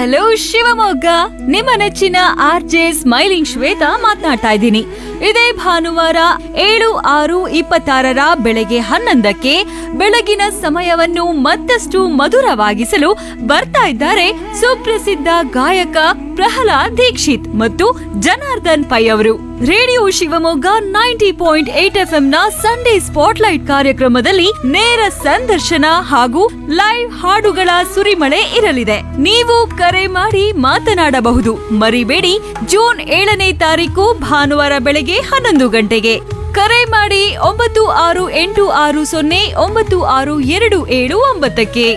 hello Shivamogga ನಿಮ್ಮ ನೆಚ್ಚಿನ R J smiling Shweta ಮಾತನಾಡ್ತಾ ಇದ್ದೀನಿ ಇದೇ ಭಾನುವಾರ ಏಳು ಆರು ಇಪ್ಪತ್ತಾರರ ಬೆಳಗ್ಗೆ ಹನ್ನೊಂದಕ್ಕೆ ಬೆಳಗಿನ ಸಮಯವನ್ನು ಮತ್ತಷ್ಟು ಮಧುರವಾಗಿಸಲು ಬರ್ತಾ ಇದ್ದಾರೆ ಸುಪ್ರಸಿದ್ಧ ಗಾಯಕ ಪ್ರಹ್ಲಾದ್ ದೀಕ್ಷಿತ್ ಮತ್ತು ಜನಾರ್ದನ್ ಪೈ ಅವರು radio Shivamogga ninety point eight F ನ ಸಂಡೇ ಸ್ಪಾಟ್ಲೈಟ್ ಕಾರ್ಯಕ್ರಮದಲ್ಲಿ ನೇರ ಸಂದರ್ಶನ ಹಾಗೂ ಲೈವ್ ಹಾಡುಗಳ ಸುರಿಮಳೆ ಇರಲಿದೆ ನೀವು ಕರೆ ಮಾಡಿ ಮಾತನಾಡಬಹುದು ಮರಿಬೇಡಿ ಜೂನ್ ಏಳನೇ ತಾರೀಕು ಭಾನುವಾರ ಬೆಳಗ್ಗೆ ಹನ್ನೊಂದು ಗಂಟೆಗೆ ಕರೆ ಮಾಡಿ ಒಂಬತ್ತು ಆರು ಎಂಟು ಆರು ಸೊನ್ನೆ ಒಂಬತ್ತು ಆರು ಎರಡು ಏಳು ಒಂಬತ್ತಕ್ಕೆ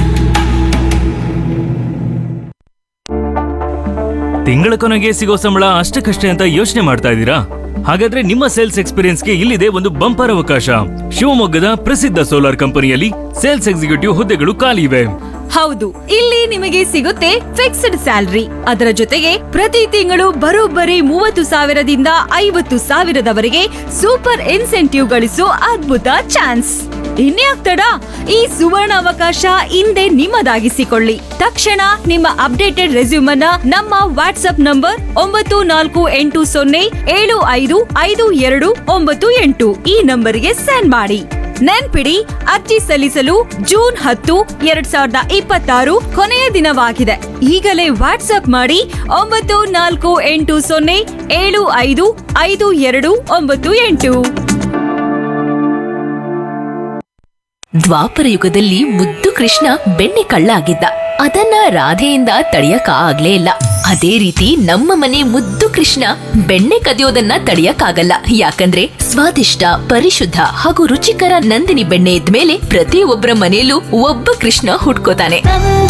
ತಿಂಗಳ ಕೊನೆಗೆ ಸಿಗೋ ಸಂಬಳ ಅಷ್ಟಕ್ಕಷ್ಟೇ ಅಂತ ಯೋಚನೆ ಮಾಡ್ತಾ ಇದ್ದೀರಾ ಹಾಗಾದ್ರೆ ನಿಮ್ಮ ಸೇಲ್ಸ್ ಎಕ್ಸ್ಪೀರಿಯನ್ಸ್ಗೆ ಇಲ್ಲಿದೆ ಒಂದು ಬಂಪರ್ ಅವಕಾಶ ಶಿವಮೊಗ್ಗದ ಪ್ರಸಿದ್ಧ ಸೋಲಾರ್ ಕಂಪನಿಯಲ್ಲಿ ಸೇಲ್ಸ್ ಎಕ್ಸಿಕ್ಯೂಟಿವ್ ಹುದ್ದೆಗಳು ಖಾಲಿ ಇವೆ ಹೌದು ಇಲ್ಲಿ ನಿಮಗೆ ಸಿಗುತ್ತೆ ಫಿಕ್ಸ್ಡ್ ಸ್ಯಾಲರಿ ಅದರ ಜೊತೆಗೆ ಪ್ರತಿ ತಿಂಗಳು ಬರೋಬ್ಬರಿ ಮೂವತ್ತು ಸಾವಿರದಿಂದ ಐವತ್ತು ಸಾವಿರದವರೆಗೆ ಸೂಪರ್ ಇನ್ಸೆಂಟಿವ್ ಗಳಿಸೋ ಅದ್ಭುತ ಚಾನ್ಸ್ ಇನ್ಯಾಕ್ ತಡ ಈ ಸುವರ್ಣ ಅವಕಾಶ ಹಿಂದೆ ನಿಮ್ಮದಾಗಿಸಿಕೊಳ್ಳಿ ತಕ್ಷಣ ನಿಮ್ಮ ಅಪ್ಡೇಟೆಡ್ ರೆಸ್ಯೂಮ್ ಅನ್ನ ನಮ್ಮ ವಾಟ್ಸ್ಆಪ್ ನಂಬರ್ ಒಂಬತ್ತು ನಾಲ್ಕು ಎಂಟು ಸೊನ್ನೆ ಏಳು ಐದು ಐದು ಎರಡು ಒಂಬತ್ತು ಎಂಟು ಈ ನಂಬರಿಗೆ ಸೆಂಡ್ ಮಾಡಿ ನೆನ್ಪಿಡಿ ಅರ್ಜಿ ಸಲ್ಲಿಸಲು ಜೂನ್ ಹತ್ತು ಎರಡ್ ಸಾವಿರದ ಇಪ್ಪತ್ತಾರು ಕೊನೆಯ ದಿನವಾಗಿದೆ ಈಗಲೇ ವಾಟ್ಸ್ಆಪ್ ಮಾಡಿ ಒಂಬತ್ತು ನಾಲ್ಕು ಎಂಟು ಸೊನ್ನೆ ಏಳು ಐದು ಐದು ಎರಡು ಒಂಬತ್ತು ಎಂಟು ದ್ವಾಪರ ಯುಗದಲ್ಲಿ ಮುದ್ದು ಕೃಷ್ಣ ಬೆಣ್ಣೆ ಕಳ್ಳ ಆಗಿದ್ದ ಅದನ್ನ ರಾಧೆಯಿಂದ ತಡೆಯಕ ಆಗ್ಲೇ ಇಲ್ಲ ಅದೇ ರೀತಿ ನಮ್ಮ ಮನೆ ಮುದ್ದು ಕೃಷ್ಣ ಬೆಣ್ಣೆ ಕದಿಯೋದನ್ನ ತಡೆಯಕ್ಕಾಗಲ್ಲ ಯಾಕಂದ್ರೆ ಸ್ವಾದಿಷ್ಟ ಪರಿಶುದ್ಧ ಹಾಗೂ ರುಚಿಕರ ನಂದಿನಿ ಬೆಣ್ಣೆ ಇದ್ಮೇಲೆ ಪ್ರತಿಯೊಬ್ಬರ ಮನೆಯಲ್ಲೂ ಒಬ್ಬ ಕೃಷ್ಣ ಹುಟ್ಕೋತಾನೆ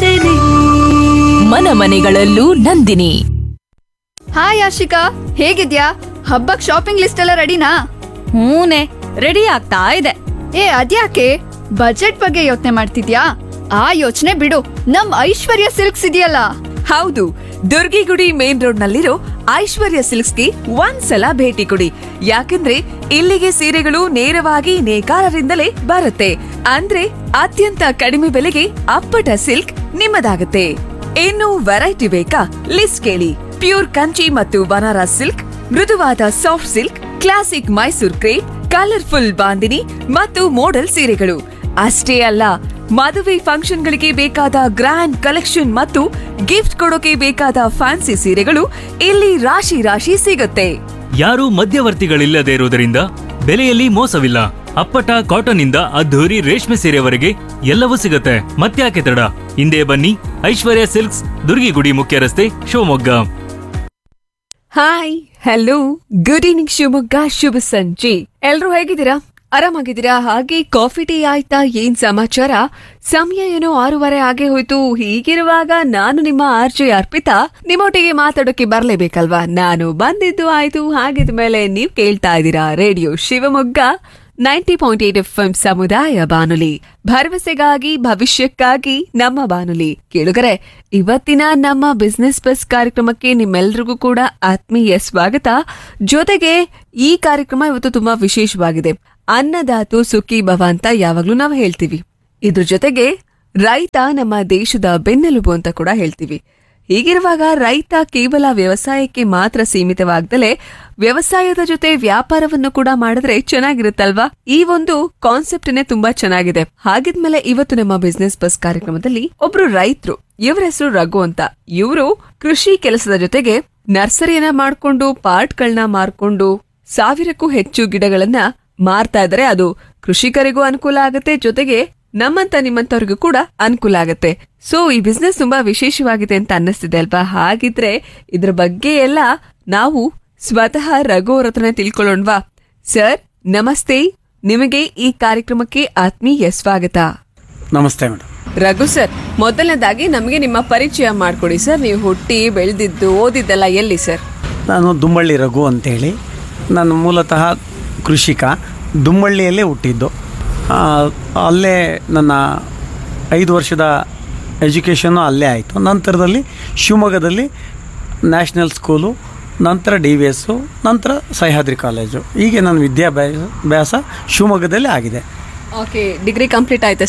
ಮನ ಮನೆಗಳಲ್ಲೂ ನಂದಿನಿ ಹಾಯ್ ಆಶಿಕಾ ಹೇಗಿದ್ಯಾ ಹಬ್ಬಕ್ ಶಾಪಿಂಗ್ ಲಿಸ್ಟ್ ಎಲ್ಲ ರೆಡಿನಾ ಹೂನೆ ರೆಡಿ ಆಗ್ತಾ ಇದೆ ಏ ಅದ್ಯಾಕೆ ಬಜೆಟ್ ಬಗ್ಗೆ ಯೋಚನೆ ಮಾಡ್ತಿದ್ಯಾ ಆ ಯೋಚನೆ ಬಿಡು ನಮ್ ಐಶ್ವರ್ಯ ಸಿಲ್ಕ್ಸ್ ಇದೆಯಲ್ಲ ಹೌದು ದುರ್ಗಿಗುಡಿ ಮೇನ್ ರೋಡ್ ನಲ್ಲಿರೋ ಐಶ್ವರ್ಯ ಸಿಲ್ಕ್ಸ್ಗೆ ಒಂದ್ಸಲ ಭೇಟಿ ಕೊಡಿ ಯಾಕಂದ್ರೆ ಇಲ್ಲಿಗೆ ಸೀರೆಗಳು ನೇರವಾಗಿ ನೇಕಾರರಿಂದಲೇ ಬರುತ್ತೆ ಅಂದ್ರೆ ಅತ್ಯಂತ ಕಡಿಮೆ ಬೆಲೆಗೆ ಅಪ್ಪಟ ಸಿಲ್ಕ್ ನಿಮ್ಮದಾಗುತ್ತೆ ಇನ್ನು ವೆರೈಟಿ ಬೇಕಾ ಲಿಸ್ಟ್ ಕೇಳಿ ಪ್ಯೂರ್ ಕಂಚಿ ಮತ್ತು ಬನಾರಸ್ ಸಿಲ್ಕ್ ಮೃದುವಾದ soft silk classic Mysore crepe colourful bandhani ಮತ್ತು ಮೋಡಲ್ ಸೀರೆಗಳು ಅಷ್ಟೇ ಅಲ್ಲ ಮದುವೆ ಫಂಕ್ಷನ್ಗಳಿಗೆ ಬೇಕಾದ ಗ್ರ್ಯಾಂಡ್ ಕಲೆಕ್ಷನ್ ಮತ್ತು ಗಿಫ್ಟ್ ಕೊಡೋಕೆ ಬೇಕಾದ ಫ್ಯಾನ್ಸಿ ಸೀರೆಗಳು ಇಲ್ಲಿ ರಾಶಿ ರಾಶಿ ಸಿಗುತ್ತೆ ಯಾರೂ ಮಧ್ಯವರ್ತಿಗಳಿಲ್ಲದೆ ಇರುವುದರಿಂದ ಬೆಲೆಯಲ್ಲಿ ಮೋಸವಿಲ್ಲ ಅಪ್ಪಟ ಕಾಟನ್ ಇಂದ ಅದ್ಧೂರಿ ರೇಷ್ಮೆ ಸೀರೆವರೆಗೆ ಎಲ್ಲವೂ ಸಿಗುತ್ತೆ ಮತ್ತ್ಯಾಕೆ ತಡ ಹಿಂದೆ ಬನ್ನಿ ಐಶ್ವರ್ಯ ಸಿಲ್ಕ್ಸ್ ದುರ್ಗಿಗುಡಿ ಮುಖ್ಯ ರಸ್ತೆ Shivamogga hi hello good evening Shivamogga ಶುಭ ಸಂಜೆ ಎಲ್ರೂ ಹೇಗಿದ್ದೀರಾ ಆರಾಮಾಗಿದ್ದೀರಾ ಹಾಗೆ ಕಾಫಿ ಟೀ ಆಯ್ತಾ ಏನ್ ಸಮಾಚಾರ ಸಮಯ ಏನೋ ಆರೂವರೆ ಆಗೇ ಹೋಯ್ತು ಹೀಗಿರುವಾಗ ನಾನು ನಿಮ್ಮ ಆರ್ಜೆ ಅರ್ಪಿತಾ ನಿಮ್ಮೊಟ್ಟಿಗೆ ಮಾತಾಡೋಕೆ ಬರ್ಲೇಬೇಕಲ್ವಾ ನಾನು ಬಂದಿದ್ದು ಆಯ್ತು ಹಾಗಿದ್ಮೇಲೆ ನೀವ್ ಕೇಳ್ತಾ ಇದ್ದೀರಾ radio Shivamogga ninety point eight F M ಸಮುದಾಯ ಬಾನುಲಿ ಭರವಸೆಗಾಗಿ ಭವಿಷ್ಯಕ್ಕಾಗಿ ನಮ್ಮ ಬಾನುಲಿ ಕೇಳುಗರೆ ಇವತ್ತಿನ ನಮ್ಮ ಬಿಸ್ನೆಸ್ ಬಸ್ ಕಾರ್ಯಕ್ರಮಕ್ಕೆ ನಿಮ್ಮೆಲ್ರಿಗೂ ಕೂಡ ಆತ್ಮೀಯ ಸ್ವಾಗತ ಜೊತೆಗೆ ಈ ಕಾರ್ಯಕ್ರಮ ಇವತ್ತು ತುಂಬಾ ವಿಶೇಷವಾಗಿದೆ ಅನ್ನದಾತು ಸುಖಿ ಭವ ಅಂತ ಯಾವಾಗ್ಲೂ ನಾವು ಹೇಳ್ತೀವಿ ಇದ್ರ ಜೊತೆಗೆ ರೈತ ನಮ್ಮ ದೇಶದ ಬೆನ್ನೆಲುಬು ಅಂತ ಕೂಡ ಹೇಳ್ತೀವಿ ಹೀಗಿರುವಾಗ ರೈತ ಕೇವಲ ವ್ಯವಸಾಯಕ್ಕೆ ಮಾತ್ರ ಸೀಮಿತವಾಗ್ದಲೆ ವ್ಯವಸಾಯದ ಜೊತೆ ವ್ಯಾಪಾರವನ್ನು ಕೂಡ ಮಾಡಿದ್ರೆ ಚೆನ್ನಾಗಿರುತ್ತಲ್ವಾ ಈ ಒಂದು ಕಾನ್ಸೆಪ್ಟ್ನೇ ತುಂಬಾ ಚೆನ್ನಾಗಿದೆ ಹಾಗಿದ್ಮೇಲೆ ಇವತ್ತು ನಮ್ಮ ಬಿಸ್ನೆಸ್ ಬಸ್ ಕಾರ್ಯಕ್ರಮದಲ್ಲಿ ಒಬ್ರು ರೈತರು ಇವರ ಹೆಸರು ರಘು ಅಂತ ಇವರು ಕೃಷಿ ಕೆಲಸದ ಜೊತೆಗೆ ನರ್ಸರಿಯನ್ನ ಮಾಡ್ಕೊಂಡು ಪಾರ್ಟ್ಗಳನ್ನ ಮಾರ್ಕೊಂಡು ಸಾವಿರಕ್ಕೂ ಹೆಚ್ಚು ಗಿಡಗಳನ್ನ ಮಾರ್ತಾ ಇದ್ರೆ ಅದು ಕೃಷಿಕರಿಗೂ ಅನುಕೂಲ ಆಗುತ್ತೆ ಜೊತೆಗೆ ನಮ್ಮಂತ ನಿಮ್ಮಂತವ್ರಿಗೂ ಕೂಡ ಅನುಕೂಲ ಆಗುತ್ತೆ ಸೊ ಈ ಬಿಸ್ನೆಸ್ ತುಂಬಾ ವಿಶೇಷವಾಗಿದೆ ಅಂತ ಅನ್ನಿಸ್ತಿದೆ ಅಲ್ವಾ ಹಾಗಿದ್ರೆ ಇದ್ರ ಬಗ್ಗೆ ಎಲ್ಲ ನಾವು ಸ್ವತಃ ರಘು ಅವ್ರ ಹತ್ರನೇ ತಿಳ್ಕೊಳ್ಳೋಣವಾ ಸರ್ ನಮಸ್ತೆ ನಿಮಗೆ ಈ ಕಾರ್ಯಕ್ರಮಕ್ಕೆ ಆತ್ಮೀಯ ಸ್ವಾಗತ ನಮಸ್ತೆ ಮೇಡಮ್ ರಘು ಸರ್ ಮೊದಲನೇದಾಗಿ ನಮಗೆ ನಿಮ್ಮ ಪರಿಚಯ ಮಾಡ್ಕೊಡಿ ಸರ್ ನೀವು ಹುಟ್ಟಿ ಬೆಳೆದಿದ್ದು ಓದಿದ್ದೆಲ್ಲ ಎಲ್ಲಿ ಸರ್ ನಾನು ದುಮ್ಮಳ್ಳಿ ರಘು ಅಂತೇಳಿ ನಾನು ಮೂಲತಃ ಕೃಷಿಕ ದುಮ್ಮಳ್ಳಿಯಲ್ಲೇ ಹುಟ್ಟಿದ್ದು ಆ, ಅಲ್ಲೇ ನನ್ನ ಐದು ವರ್ಷದ ಎಜುಕೇಷನ್ನು ಅಲ್ಲೇ ಆಯಿತು ನಂತರದಲ್ಲಿ ಶಿವಮೊಗ್ಗದಲ್ಲಿ ನ್ಯಾಷನಲ್ ಸ್ಕೂಲು ನಂತರ ಡಿ ವಿ ಎಸ್ಸು ನಂತರ ಸಹ್ಯಾದ್ರಿ ಕಾಲೇಜು ಹೀಗೆ ನನ್ನ ವಿದ್ಯಾಭ್ಯಾಸ ಭ್ಯಾಸ ಶಿವಮೊಗ್ಗದಲ್ಲಿ ಆಗಿದೆ ಓಕೆ ಡಿಗ್ರಿ ಕಂಪ್ಲೀಟ್ ಆಯ್ತಾ ಸರ್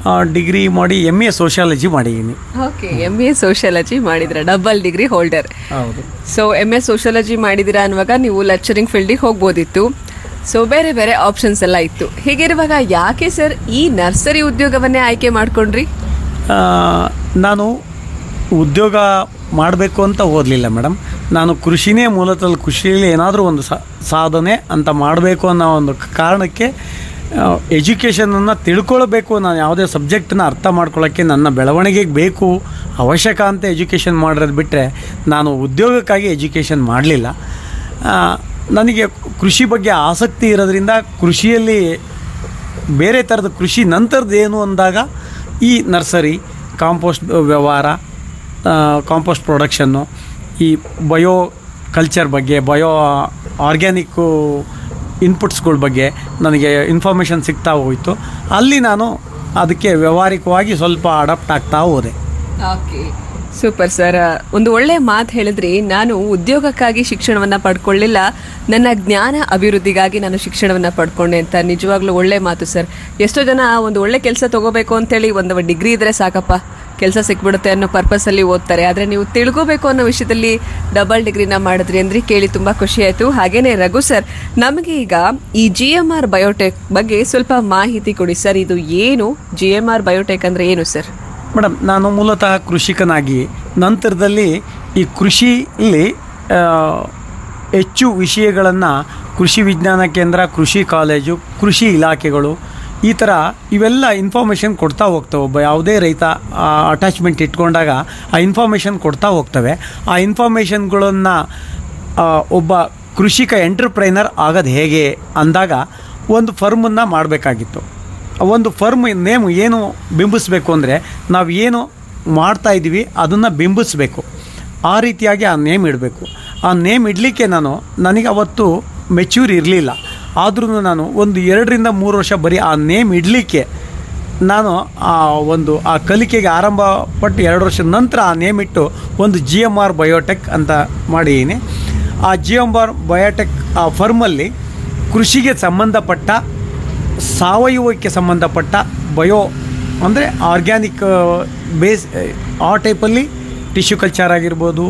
ಡಿಗ್ರಿ ಮಾಡಿ ಎಮ್ ಎ ಸೋಷಿಯಾಲಜಿ ಮಾಡಿದ್ದೀನಿ ಓಕೆ ಎಮ್ ಎ ಸೋಷಿಯಾಲಜಿ ಮಾಡಿದ್ರ ಡಬಲ್ ಡಿಗ್ರಿ ಹೋಲ್ಡರ್ ಹೌದು ಸೊ ಎಮ್ ಎ ಸೋಷಿಯಾಲಜಿ ಮಾಡಿದಿರಾ ಅನ್ನುವಾಗ ನೀವು ಲೆಕ್ಚರಿಂಗ್ ಫೀಲ್ಡಿಗೆ ಹೋಗ್ಬೋದಿತ್ತು ಸೊ ಬೇರೆ ಬೇರೆ ಆಪ್ಷನ್ಸ್ ಎಲ್ಲ ಇತ್ತು ಹೀಗಿರುವಾಗ ಯಾಕೆ ಸರ್ ಈ ನರ್ಸರಿ ಉದ್ಯೋಗವನ್ನೇ ಆಯ್ಕೆ ಮಾಡ್ಕೊಂಡ್ರಿ ಆ, ನಾನು ಉದ್ಯೋಗ ಮಾಡಬೇಕು ಅಂತ ಓದಲಿಲ್ಲ ಮೇಡಮ್ ನಾನು ಕೃಷಿನೇ ಮೂಲತಃ ಕೃಷಿಯಲ್ಲಿ ಏನಾದರೂ ಒಂದು ಸಾ- ಸಾಧನೆ ಅಂತ ಮಾಡಬೇಕು ಅನ್ನೋ ಒಂದು ಕಾರಣಕ್ಕೆ ಎಜುಕೇಷನನ್ನು ತಿಳ್ಕೊಳ್ಬೇಕು ನಾನು ಯಾವುದೇ ಸಬ್ಜೆಕ್ಟನ್ನ ಅರ್ಥ ಮಾಡ್ಕೊಳ್ಳೋಕ್ಕೆ ನನ್ನ ಬೆಳವಣಿಗೆಗೆ ಬೇಕು ಅವಶ್ಯಕ ಅಂತ ಎಜುಕೇಷನ್ ಮಾಡಿರೋದು ಬಿಟ್ಟರೆ ನಾನು ಉದ್ಯೋಗಕ್ಕಾಗಿ ಎಜುಕೇಷನ್ ಮಾಡಲಿಲ್ಲ ನನಗೆ ಕೃಷಿ ಬಗ್ಗೆ ಆಸಕ್ತಿ ಇರೋದ್ರಿಂದ ಕೃಷಿಯಲ್ಲಿ ಬೇರೆ ಥರದ ಕೃಷಿ ನಂತರದ್ದು ಏನು ಅಂದಾಗ ಈ ನರ್ಸರಿ ಕಾಂಪೋಸ್ಟ್ ವ್ಯವಹಾರ ಕಾಂಪೋಸ್ಟ್ ಪ್ರೊಡಕ್ಷನ್ನು ಈ ಬಯೋ ಕಲ್ಚರ್ ಬಗ್ಗೆ ಬಯೋ ಆರ್ಗ್ಯಾನಿಕ್ಕು ಇನ್ಪುಟ್ಸ್ಗಳ ಬಗ್ಗೆ ನನಗೆ ಇನ್ಫಾರ್ಮೇಷನ್ ಸಿಗ್ತಾ ಹೋಯಿತು ಅಲ್ಲಿ ನಾನು ಅದಕ್ಕೆ ವ್ಯಾವಹಾರಿಕವಾಗಿ ಸ್ವಲ್ಪ ಅಡಾಪ್ಟ್ ಆಗ್ತಾ ಹೋದೆ ಓಕೆ ಸೂಪರ್ ಸರ್ ಒಂದು ಒಳ್ಳೆ ಮಾತು ಹೇಳಿದ್ರಿ ನಾನು ಉದ್ಯೋಗಕ್ಕಾಗಿ ಶಿಕ್ಷಣವನ್ನ ಪಡ್ಕೊಳ್ಳಿಲ್ಲ ನನ್ನ ಜ್ಞಾನ ಅಭಿವೃದ್ಧಿಗಾಗಿ ನಾನು ಶಿಕ್ಷಣವನ್ನ ಪಡ್ಕೊಂಡೆ ಅಂತ ನಿಜವಾಗ್ಲೂ ಒಳ್ಳೆ ಮಾತು ಸರ್ ಎಷ್ಟೋ ಜನ ಒಂದು ಒಳ್ಳೆ ಕೆಲಸ ತಗೋಬೇಕು ಅಂತೇಳಿ ಒಂದು ಡಿಗ್ರಿ ಇದ್ರೆ ಸಾಕಪ್ಪ ಕೆಲಸ ಸಿಕ್ಬಿಡುತ್ತೆ ಅನ್ನೋ ಪರ್ಪಸ್ ಅಲ್ಲಿ ಓದ್ತಾರೆ ಆದ್ರೆ ನೀವು ತಿಳ್ಕೋಬೇಕು ಅನ್ನೋ ವಿಷಯದಲ್ಲಿ ಡಬಲ್ ಡಿಗ್ರಿನ ಮಾಡಿದ್ರಿ ಅಂದ್ರೆ ಕೇಳಿ ತುಂಬಾ ಖುಷಿ ಆಯ್ತು ಹಾಗೇನೆ ರಘು ಸರ್ ನಮಗೆ ಈಗ ಈ ಜಿ ಎಂ ಆರ್ ಬಯೋಟೆಕ್ ಬಗ್ಗೆ ಸ್ವಲ್ಪ ಮಾಹಿತಿ ಕೊಡಿ ಸರ್ ಇದು ಏನು ಜಿ ಎಂ ಆರ್ ಬಯೋಟೆಕ್ ಅಂದ್ರೆ ಏನು ಸರ್ ಮೇಡಮ್ ನಾನು ಮೂಲತಃ ಕೃಷಿಕನಾಗಿ ನಂತರದಲ್ಲಿ ಈ ಕೃಷಿಲಿ ಆ, ಹೆಚ್ಚು ವಿಷಯಗಳನ್ನು ಕೃಷಿ ವಿಜ್ಞಾನ ಕೇಂದ್ರ ಕೃಷಿ ಕಾಲೇಜು ಕೃಷಿ ಇಲಾಖೆಗಳು ಈ ಥರ ಇವೆಲ್ಲ ಇನ್ಫಾರ್ಮೇಷನ್ ಕೊಡ್ತಾ ಹೋಗ್ತವೆ ಒಬ್ಬ ಯಾವುದೇ ರೈತ ಅಟ್ಯಾಚ್ಮೆಂಟ್ ಇಟ್ಕೊಂಡಾಗ ಆ ಇನ್ಫಾರ್ಮೇಷನ್ ಕೊಡ್ತಾ ಹೋಗ್ತವೆ ಆ ಇನ್ಫಾರ್ಮೇಷನ್ಗಳನ್ನು ಒಬ್ಬ ಕೃಷಿಕ ಎಂಟರ್ಪ್ರೈನರ್ ಆಗೋದು ಹೇಗೆ ಅಂದಾಗ ಒಂದು ಫರ್ಮನ್ನು ಮಾಡಬೇಕಾಗಿತ್ತು ಒಂದು ಫರ್ಮ್ ನೇಮ್ ಏನು ಬಿಂಬಿಸ್ಬೇಕು ಅಂದರೆ ನಾವು ಏನು ಮಾಡ್ತಾ ಇದ್ದೀವಿ ಅದನ್ನು ಬಿಂಬಿಸ್ಬೇಕು ಆ ರೀತಿಯಾಗಿ ಆ ನೇಮ್ ಇಡಬೇಕು ಆ ನೇಮ್ ಇಡಲಿಕ್ಕೆ ನಾನು ನನಗೆ ಅವತ್ತು ಮೆಚ್ಯೂರ್ ಇರಲಿಲ್ಲ ಆದ್ರೂ ನಾನು ಒಂದು ಎರಡರಿಂದ ಮೂರು ವರ್ಷ ಬರೀ ಆ ನೇಮ್ ಇಡಲಿಕ್ಕೆ ನಾನು ಆ ಒಂದು ಆ ಕಲಿಕೆಗೆ ಆರಂಭ ಪಟ್ಟು ಎರಡು ವರ್ಷದ ನಂತರ ಆ ನೇಮ್ ಇಟ್ಟು ಒಂದು ಜಿ ಎಮ್ ಆರ್ ಬಯೋಟೆಕ್ ಅಂತ ಮಾಡಿದ್ದೀನಿ ಆ ಜಿ ಎಮ್ ಆರ್ ಬಯೋಟೆಕ್ ಆ ಫರ್ಮಲ್ಲಿ ಕೃಷಿಗೆ ಸಂಬಂಧಪಟ್ಟ ಸಾವಯವಕ್ಕೆ ಸಂಬಂಧಪಟ್ಟ ಬಯೋ ಅಂದರೆ ಆರ್ಗ್ಯಾನಿಕ್ ಬೇಸ್ ಆ ಟೈಪಲ್ಲಿ ಟಿಶ್ಯೂ ಕಲ್ಚರ್ ಆಗಿರ್ಬೋದು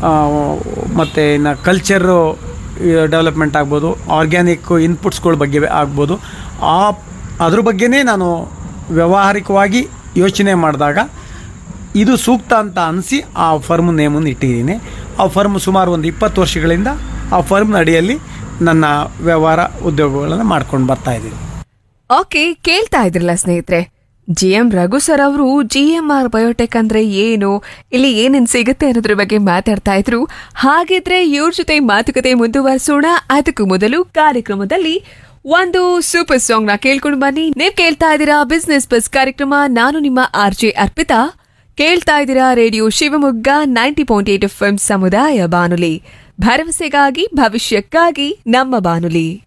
ಮತ್ತು ಇನ್ನು ಕಲ್ಚರು ಡೆವಲಪ್ಮೆಂಟ್ ಆಗ್ಬೋದು ಆರ್ಗ್ಯಾನಿಕ್ ಇನ್ಪುಟ್ಸ್ಗಳ ಬಗ್ಗೆ ಆಗ್ಬೋದು ಆ ಅದ್ರ ಬಗ್ಗೆನೇ ನಾನು ವ್ಯಾವಹಾರಿಕವಾಗಿ ಯೋಚನೆ ಮಾಡಿದಾಗ ಇದು ಸೂಕ್ತ ಅಂತ ಅನಿಸಿ ಆ ಫರ್ಮ್ ನೇಮನ್ನು ಇಟ್ಟಿದ್ದೀನಿ ಆ ಫರ್ಮ್ ಸುಮಾರು ಒಂದು ಇಪ್ಪತ್ತು ವರ್ಷಗಳಿಂದ ಆ ಫರ್ಮ್ನ ಅಡಿಯಲ್ಲಿ ನನ್ನ ವ್ಯವಹಾರ ಉದ್ಯೋಗಗಳನ್ನು ಮಾಡ್ಕೊಂಡು ಬರ್ತಾ ಇದ್ದೀನಿ ಓಕೆ ಕೇಳ್ತಾ ಇದ್ರಲ್ಲ ಸ್ನೇಹಿತರೆ ಜಿ ಎಂ ರಘು ಸರ್ ಅವರು ಜಿ ಎಂ ಆರ್ ಬಯೋಟೆಕ್ ಅಂದ್ರೆ ಏನು ಇಲ್ಲಿ ಏನೇನ್ ಸಿಗುತ್ತೆ ಅನ್ನೋದ್ರ ಬಗ್ಗೆ ಮಾತಾಡ್ತಾ ಇದ್ರು ಹಾಗಿದ್ರೆ ಇವ್ರ ಜೊತೆ ಮಾತುಕತೆ ಮುಂದುವರಿಸೋಣ ಅದಕ್ಕೂ ಮೊದಲು ಕಾರ್ಯಕ್ರಮದಲ್ಲಿ ಒಂದು ಸೂಪರ್ ಸಾಂಗ್ ನ ಕೇಳ್ಕೊಂಡು ಬನ್ನಿ ನೀವ್ ಕೇಳ್ತಾ ಇದ್ದೀರಾ ಬಿಸ್ನೆಸ್ ಬಸ್ ಕಾರ್ಯಕ್ರಮ ನಾನು ನಿಮ್ಮ ಆರ್ ಜೆ ಅರ್ಪಿತಾ ಕೇಳ್ತಾ ಇದ್ದೀರಾ radio Shivamogga ninety point eight F ಸಮುದಾಯ ಬಾನುಲಿ ಭರವಸೆಗಾಗಿ ಭವಿಷ್ಯಕ್ಕಾಗಿ ನಮ್ಮ ಬಾನುಲಿ